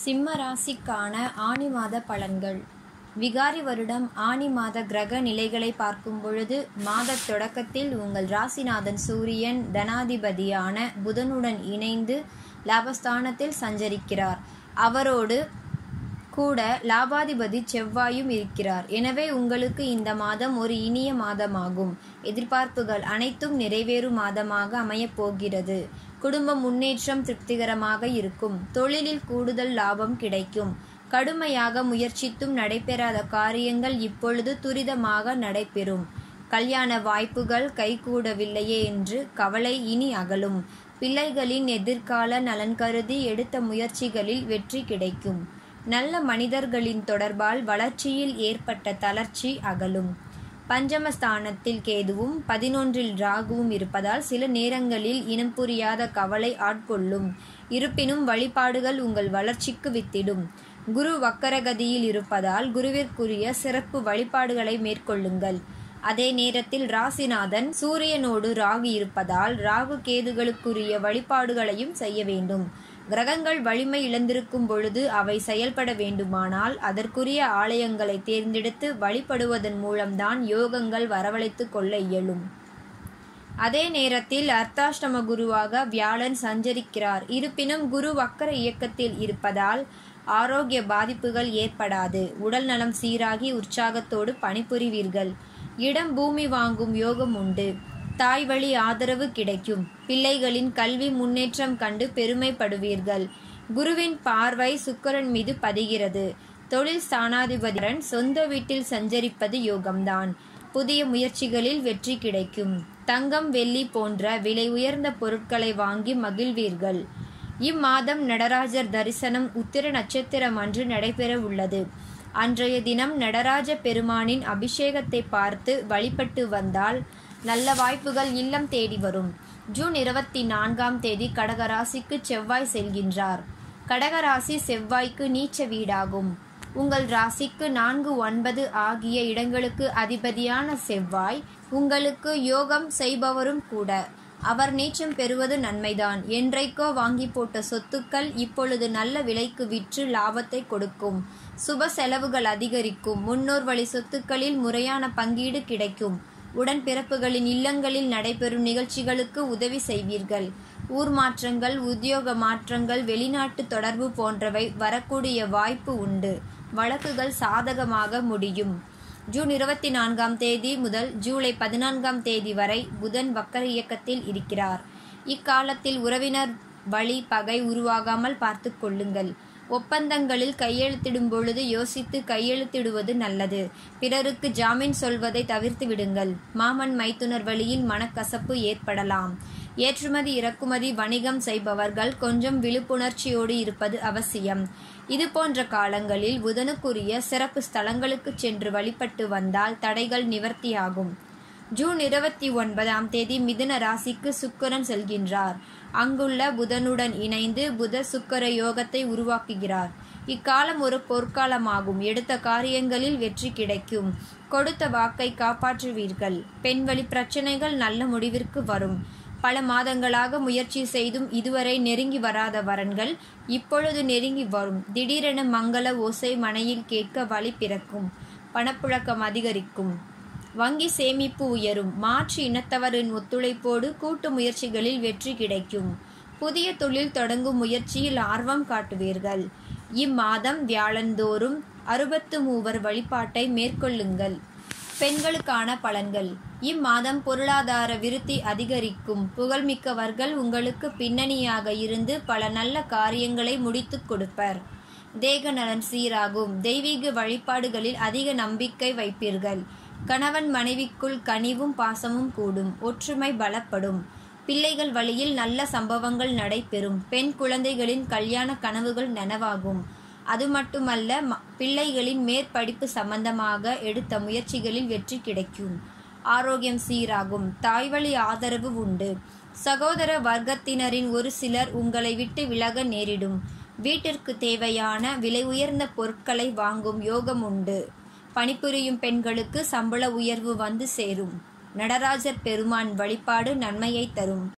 சிம்ம ராசிக்கான ஆனி மாத பலன்கள் விகாரி வருடம் ஆனி மாத கிரக நிலைகளை பார்க்கும் பொழுது மாத தொடக்கத்தில் உங்கள் ராசிநாதன் சூரியன் தனாதிபதியான புதனுடன் இணைந்து லாபஸ்தானத்தில் சஞ்சரிக்கிறார் அவரோடு கூட லாபாதிபதி செவ்வாயும் இருக்கிறார் எனவே உங்களுக்கு இந்த மாதம் ஒரு இனிய மாதமாகும் எதிர்பார்ப்புகள் அனைத்தும் நிறைவேறும் மாதமாக அமையப் போகிறது குடும்ப முன்னேற்றம் திருப்திகரமாக இருக்கும் தொழிலில் கூடுதல் லாபம் கிடைக்கும் கடுமையாக முயற்சித்தும் நடைபெறாத காரியங்கள் இப்பொழுது துரிதமாக நடைபெறும் கல்யாண வாய்ப்புகள் கைகூடவில்லையே என்று கவலை இனி அகலும் பிள்ளைகளின் எதிர்கால நலன் கருதி எடுத்த முயற்சிகளில் வெற்றி கிடைக்கும் நல்ல மனிதர்களின் தொடர்பால் வளர்ச்சியில் ஏற்பட்ட தளர்ச்சி அகலும் பஞ்சமஸ்தானத்தில் கேதுவும் பதினொன்றில் ராகுவும் இருப்பதால் சில நேரங்களில் இனம் புரியாத கவலை ஆட்கொள்ளும் இருப்பினும் வழிபாடுகள் உங்கள் வளர்ச்சிக்கு வித்திடும் குரு வக்கரகதியில் இருப்பதால் குருவிற்குரிய சிறப்பு வழிபாடுகளை மேற்கொள்ளுங்கள் அதே நேரத்தில் ராசிநாதன் சூரியனோடு ராகு இருப்பதால் ராகு கேதுகளுக்குரிய வழிபாடுகளையும் செய்ய வேண்டும் கிரகங்கள் வலிமை இழந்திருக்கும் பொழுது அவை செயல்பட வேண்டுமானால் அதற்குரிய ஆலயங்களை தேர்ந்தெடுத்து வழிபடுவதன் மூலம்தான் யோகங்கள் வரவழைத்து கொள்ள இயலும் அதே நேரத்தில் அர்த்தாஷ்டம குருவாக வியாழன் சஞ்சரிக்கிறார் இருப்பினும் குரு வக்கர இயக்கத்தில் இருப்பதால் ஆரோக்கிய பாதிப்புகள் ஏற்படாது உடல் நலம் சீராகி உற்சாகத்தோடு பணிபுரிவீர்கள் இடம் பூமி வாங்கும் யோகம் உண்டு தாய் வழி ஆதரவு கிடைக்கும் பிள்ளைகளின் கல்வி முன்னேற்றம் கண்டு பெருமைப்படுவீர்கள் குருவின் பார்வை சுக்கரன் மீது பதிகிறது தொழில் ஸ்தானாதிபதியுடன் சொந்த வீட்டில் சஞ்சரிப்பது யோகம்தான் புதிய முயற்சிகளில் வெற்றி கிடைக்கும் தங்கம் வெள்ளி போன்ற விலை உயர்ந்த பொருட்களை வாங்கி மகிழ்வீர்கள் இம்மாதம் நடராஜர் தரிசனம் உத்திர நட்சத்திரம் அன்று நடைபெற உள்ளது அன்றைய தினம் நடராஜ பெருமானின் அபிஷேகத்தை பார்த்து வழிபட்டு வந்தால் நல்ல வாய்ப்புகள் இல்லம் தேடி வரும் ஜூன் இருபத்தி நான்காம் தேதி கடகராசிக்கு செவ்வாய் செல்கின்றார் கடகராசி செவ்வாய்க்கு நீச்ச வீடாகும் உங்கள் ராசிக்கு நான்கு ஒன்பது ஆகிய இடங்களுக்கு அதிபதியான செவ்வாய் உங்களுக்கு யோகம் செய்பவரும் கூட அவர் நீச்சம் பெறுவது நன்மைதான் என்றைக்கோ வாங்கி போட்ட சொத்துக்கள் இப்பொழுது நல்ல விலைக்கு விற்று லாபத்தை கொடுக்கும் சுப செலவுகள் அதிகரிக்கும் முன்னோர் வழி சொத்துக்களில் முறையான பங்கீடு கிடைக்கும் உடன்பிறப்புகளின் இல்லங்களில் நடைபெறும் நிகழ்ச்சிகளுக்கு உதவி செய்வீர்கள் ஊர் மாற்றங்கள் உத்தியோக மாற்றங்கள் வெளிநாட்டு தொடர்பு போன்றவை வரக்கூடிய வாய்ப்பு உண்டு வழக்குகள் சாதகமாக முடியும் ஜூன் இருபத்தி நான்காம் தேதி முதல் ஜூலை பதினான்காம் தேதி வரை புதன் வக்கர இயக்கத்தில் இருக்கிறார் இக்காலத்தில் உறவினர் வழி பகை உருவாகாமல் பார்த்து கொள்ளுங்கள் ஒப்பந்தங்களில் கையெழுத்திடும் பொழுது யோசித்து கையெழுத்திடுவது நல்லது பிறருக்கு ஜாமீன் சொல்வதை தவிர்த்து விடுங்கள் மாமன் மைத்துனர் வழியில் மனக்கசப்பு ஏற்படலாம் ஏற்றுமதி இறக்குமதி வணிகம் செய்பவர்கள் கொஞ்சம் விழிப்புணர்ச்சியோடு இருப்பது அவசியம் இது போன்ற காலங்களில் புதனுக்குரிய சிறப்பு ஸ்தலங்களுக்கு சென்று வழிபட்டு வந்தால் தடைகள் நிவர்த்தியாகும் ஜூன் இருபத்தி ஒன்பதாம் தேதி மிதுன ராசிக்கு சுக்கரன் செல்கின்றார் அங்குள்ள புதனுடன் இணைந்து புத சுக்கர யோகத்தை உருவாக்குகிறார் இக்காலம் ஒரு பொற்காலமாகும் எடுத்த காரியங்களில் வெற்றி கிடைக்கும் கொடுத்த வாக்கை காப்பாற்றுவீர்கள் பெண்வழி பிரச்சனைகள் நல்ல முடிவிற்கு வரும் பல மாதங்களாக முயற்சி செய்தும் இதுவரை நெருங்கி வராத வரன்கள் இப்பொழுது நெருங்கி வரும் திடீரென மங்கள ஓசை மனையில் கேட்க வழி பிறக்கும் பணப்புழக்கம் அதிகரிக்கும் வங்கி சேமிப்பு உயரும் மாற்று இனத்தவரின் ஒத்துழைப்போடு கூட்டு முயற்சிகளில் வெற்றி கிடைக்கும் புதிய தொழில் தொடங்கும் முயற்சியில் ஆர்வம் காட்டுவீர்கள் இம்மாதம் வியாழந்தோறும் அறுபத்து மூவர் வழிபாட்டை மேற்கொள்ளுங்கள் பெண்களுக்கான பலன்கள் இம்மாதம் பொருளாதார விருத்தி அதிகரிக்கும் புகழ்மிக்கவர்கள் உங்களுக்கு பின்னணியாக இருந்து பல நல்ல காரியங்களை முடித்து கொடுப்பர் தேக நலன் சீராகும் தெய்வீக வழிபாடுகளில் அதிக நம்பிக்கை வைப்பீர்கள் கணவன் மனைவிக்குள் கனிவும் பாசமும் கூடும் ஒற்றுமை பலப்படும் பிள்ளைகள் வழியில் நல்ல சம்பவங்கள் நடைபெறும் பெண் குழந்தைகளின் கல்யாண கனவுகள் நனவாகும் அது மட்டுமல்ல பிள்ளைகளின் மேற்படிப்பு சம்பந்தமாக எடுத்த முயற்சிகளில் வெற்றி கிடைக்கும் ஆரோக்கியம் சீராகும் தாய்வழி ஆதரவு உண்டு சகோதர வர்க்கத்தினரின் ஒரு சிலர் உங்களை விட்டு விலக நேரிடும் வீட்டிற்கு தேவையான விலை உயர்ந்த பொருட்களை வாங்கும் யோகம் உண்டு பணிபுரியும் பெண்களுக்கு சம்பள உயர்வு வந்து சேரும் நடராஜர் பெருமான் வழிபாடு நன்மையை தரும்